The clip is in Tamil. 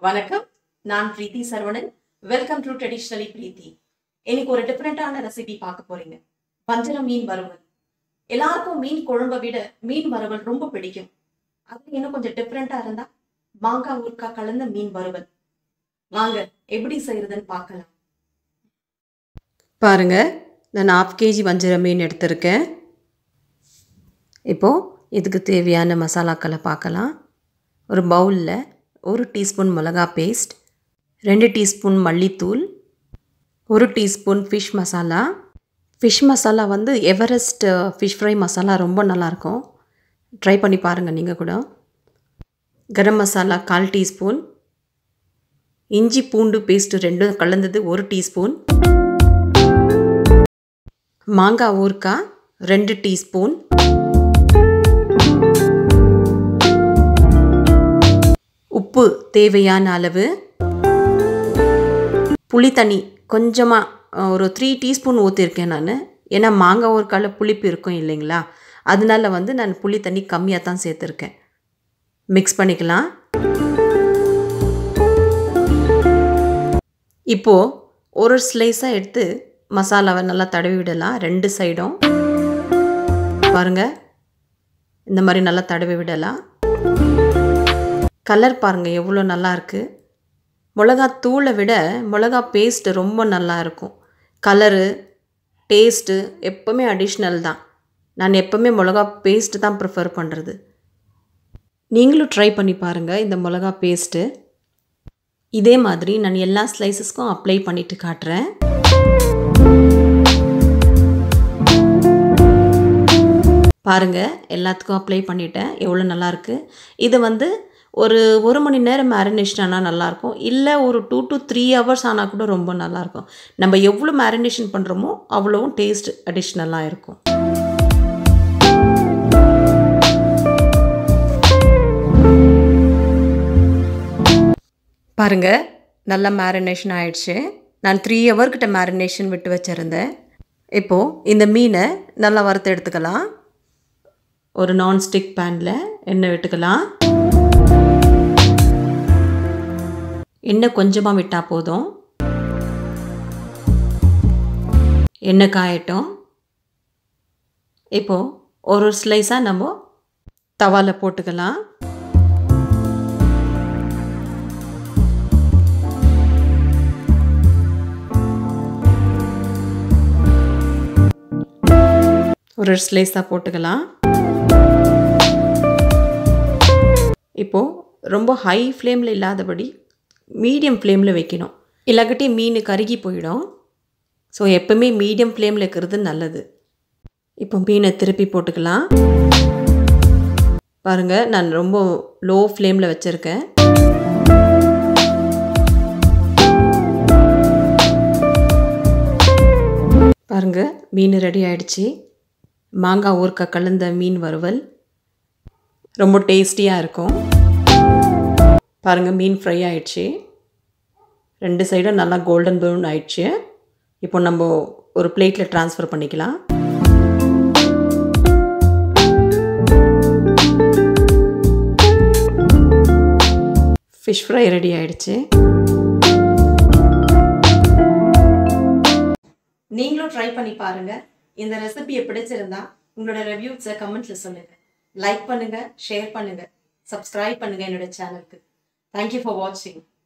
வணக்கம் நான் Preethi Saravanan welcome to traditionally Preethi இன்னைக்கு ஒரு டிஃப்ரெண்டான ரெசிபி பார்க்க போறீங்க வஞ்சரம் மீன் வறுவல் எல்லாருக்கும் மீன் குழம்பை விட மீன் வறுவல் ரொம்ப பிடிக்கும் அது இன்னும் கொஞ்சம் டிஃப்ரெண்டா இருந்தா மாங்காய் ஊறுக்காய் கலந்த மீன் வறுவல் வாங்க எப்படி செய்யறதுன்னு பார்க்கலாம் பாருங்க நான் ஆஃப் கேஜி வஞ்சிர மீன் எடுத்திருக்கேன் இப்போது இதுக்கு தேவையான மசாலாக்களை பார்க்கலாம் ஒரு பவுலில் ஒரு டீஸ்பூன் மிளகா பேஸ்ட் ரெண்டு டீஸ்பூன் மல்லித்தூள் ஒரு teaspoon fish masala fish masala வந்து எவரெஸ்ட் ஃபிஷ் ஃப்ரை மசாலா ரொம்ப நல்லாயிருக்கும் ட்ரை பண்ணி பாருங்கள் நீங்கள் கூட கரம் மசாலா கால் டீஸ்பூன் இஞ்சி பூண்டு பேஸ்ட்டு ரெண்டும் கலந்தது ஒரு டீஸ்பூன் மாங்காய் ஊறுக்காய் ரெண்டு டீஸ்பூன் உப்பு தேவையான அளவு புளி தண்ணி கொஞ்சமாக ஒரு த்ரீ டீஸ்பூன் ஊற்றிருக்கேன் நான் ஏன்னா மாங்காய் ஊறுக்காயில் புளிப்பு இருக்கும் இல்லைங்களா அதனால வந்து நான் புளி தண்ணி கம்மியாக தான் சேர்த்துருக்கேன் மிக்ஸ் பண்ணிக்கலாம் இப்போது ஒரு ஸ்லைஸாக எடுத்து மசாலாவை நல்லா தடவி விடலாம் ரெண்டு சைடும் பாருங்கள் இந்த மாதிரி நல்லா தடவி விடலாம் கலர் பாருங்கள் எவ்வளோ நல்லா இருக்குது மிளகா தூளை விட மிளகா பேஸ்ட்டு ரொம்ப நல்லா இருக்கும் கலரு டேஸ்ட்டு எப்போவுமே அடிஷ்னல் தான் நான் எப்போவுமே மிளகா பேஸ்ட்டு தான் ப்ரிஃபர் பண்ணுறது நீங்களும் ட்ரை பண்ணி பாருங்கள் இந்த மிளகா பேஸ்ட்டு இதே மாதிரி நான் எல்லா ஸ்லைசஸ்க்கும் அப்ளை பண்ணிவிட்டு காட்டுறேன் பாருங்கள் எல்லாத்துக்கும் அப்ளை பண்ணிட்டேன் எவ்வளோ நல்லாயிருக்கு இது வந்து ஒரு ஒரு மணி நேரம் மேரினேஷன் ஆனால் நல்லாயிருக்கும் இல்லை ஒரு டூ டு த்ரீ ஹவர்ஸ் ஆனால் கூட ரொம்ப நல்லாயிருக்கும் நம்ம எவ்வளோ மேரினேஷன் பண்ணுறோமோ அவ்வளோவும் டேஸ்ட் அடிஷ்னலாக இருக்கும் பாருங்கள் நல்லா மேரினேஷன் ஆயிடுச்சு நான் த்ரீ ஹவர்கிட்ட மேரினேஷன் விட்டு வச்சுருந்தேன் இப்போது இந்த மீனை நல்லா வறுத்து எடுத்துக்கலாம் ஒரு நான்ஸ்டிக் பேனில் எண்ணெய் விட்டுக்கலாம் எண்ணெய் கொஞ்சமாக விட்டால் போதும் எண்ணெய் காயட்டும் இப்போது ஒரு ஒரு ஸ்லைஸாக நம்ம தவாவில் போட்டுக்கலாம் ஒரு ஸ்லைஸாக போட்டுக்கலாம் இப்போது ரொம்ப ஹை ஃப்ளேமில் இல்லாதபடி மீடியம் ஃப்ளேமில் வைக்கணும் இல்லாக்கட்டி மீன் கருகி போயிடும் ஸோ எப்போவுமே மீடியம் ஃப்ளேமில் இருக்கிறது நல்லது இப்போ மீனை திருப்பி போட்டுக்கலாம் பாருங்கள் நான் ரொம்ப லோ ஃப்ளேமில் வச்சுருக்கேன் பாருங்கள் மீன் ரெடி ஆயிடுச்சு மாங்காய் ஊறுக்காய் கலந்த மீன் வறுவல் ரொம்ப டேஸ்டியாக இருக்கும் பாருங்கள் மீன் ஃப்ரை ஆயிடுச்சு ரெண்டு சைடும் நல்லா கோல்டன் ப்ரௌன் ஆயிடுச்சு இப்போ நம்ம ஒரு பிளேட்டில் ட்ரான்ஸ்ஃபர் பண்ணிக்கலாம் ஃபிஷ் ஃப்ரை ரெடி ஆயிடுச்சு நீங்களும் ட்ரை பண்ணி பாருங்க இந்த ரெசிபியை பிடிச்சிருந்தா உங்களோட ரிவ்யூஸை கமெண்ட்ல சொல்லுங்க லைக் பண்ணுங்க ஷேர் பண்ணுங்க சப்ஸ்கிரைப் பண்ணுங்க என்னோட சேனலுக்கு தேங்க்யூ ஃபார் வாட்சிங்